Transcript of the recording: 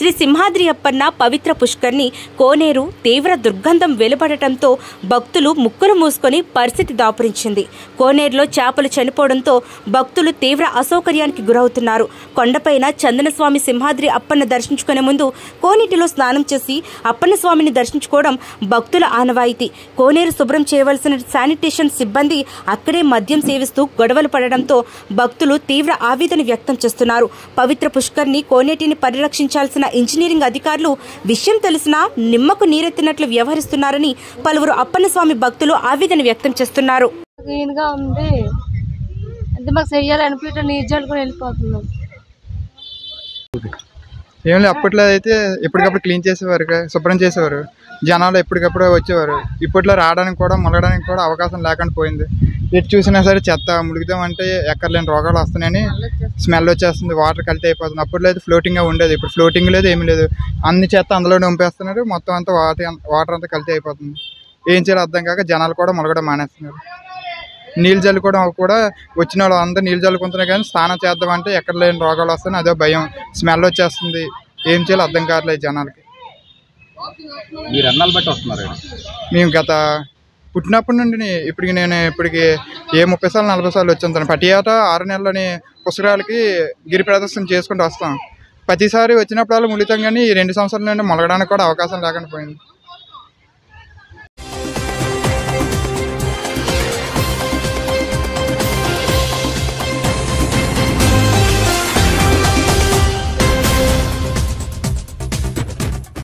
శ్రీ సింహాద్రి అప్పన్న పవిత్ర పుష్కర్ని కోనేరు తీవ్ర దుర్గంధం వెలువడటంతో భక్తులు ముక్కులు మూసుకొని పరిస్థితి దాపురించింది కోనేరులో చేపలు చనిపోవడంతో భక్తులు తీవ్ర అసౌకర్యానికి గురవుతున్నారు కొండపైన చందనస్వామి సింహాద్రి అప్పన్న దర్శించుకునే ముందు కోనేటిలో స్నానం చేసి అప్పన్న స్వామిని దర్శించుకోవడం భక్తుల ఆనవాయితీ కోనేరు శుభ్రం చేయవలసిన శానిటేషన్ సిబ్బంది అక్కడే మద్యం సేవిస్తూ గొడవలు పడడంతో భక్తులు తీవ్ర ఆవేదన వ్యక్తం చేస్తున్నారు పవిత్ర పుష్కర్ని కోనేటిని పరిరక్షించాల్సిన ఇంజనీరింగ్ అధికారులు విషయం తెలిసినా నిమ్మకు నీరెత్తినట్లు వ్యవహరిస్తున్నారని పలువురు అప్పన్నస్వామి భక్తులు ఆవేదన వ్యక్తం చేస్తున్నారు క్లీన్ గా ఉంది అంటే మాకు చెయ్యాలనిపించడం నీరు కూడా వెళ్ళిపోతున్నాం ఏం లేదు అప్పట్లో అయితే ఎప్పటికప్పుడు క్లీన్ చేసేవారు కా- శుభ్రం చేసేవారు జనాలు ఎప్పటికప్పుడు వచ్చేవారు ఇప్పట్లో రావడానికి కూడా మొలగడానికి కూడా అవకాశం లేకుండా పోయింది ఎటు చూసినా సరే చెత్త ములుగుదామంటే ఎక్కర్లేని రోగాలు వస్తున్నాయని స్మెల్ వచ్చేస్తుంది వాటర్ కల్తీ అయిపోతుంది అప్పట్లో అయితే ఫ్లోటింగ్గా ఉండేది ఇప్పుడు ఫ్లోటింగ్ లేదు ఏమీ లేదు అన్ని చెత్త అందులోనే పంపేస్తున్నారు మొత్తం అంతా వాటర్ వాటర్ అంతా కల్తీ అయిపోతుంది ఏం చేయాలో అర్థం కాక జనాలు కూడా మొలగడం మానేస్తున్నారు నీళ్ళు జల్లుకోవడం కూడా వచ్చిన వాళ్ళు అందరూ నీళ్ళు జల్లుకుంటున్నారు కానీ స్నానం చేద్దామంటే ఎక్కడ లేని రోగాలు వస్తున్నాయి అదే భయం స్మెల్ వచ్చేస్తుంది ఏం చేయాలో అర్థం కావట్లేదు జనాలకి మీరు ఎన్నాళ్ళు బట్టి వస్తున్నారు మేము గత పుట్టినప్పటి నుండి ఇప్పటికి నేను ఇప్పటికి ఏ ముప్పై సార్లు నలభై సార్లు వచ్చాను ప్రతి ఏటా ఆరు నెలలని పుస్తకాలకి గిరి ప్రదర్శన చేసుకుంటూ వస్తాం ప్రతిసారి వచ్చినప్పుడు ముళితం కానీ ఈ రెండు సంవత్సరాల నుండి మొలగడానికి కూడా అవకాశం లేకుండా పోయింది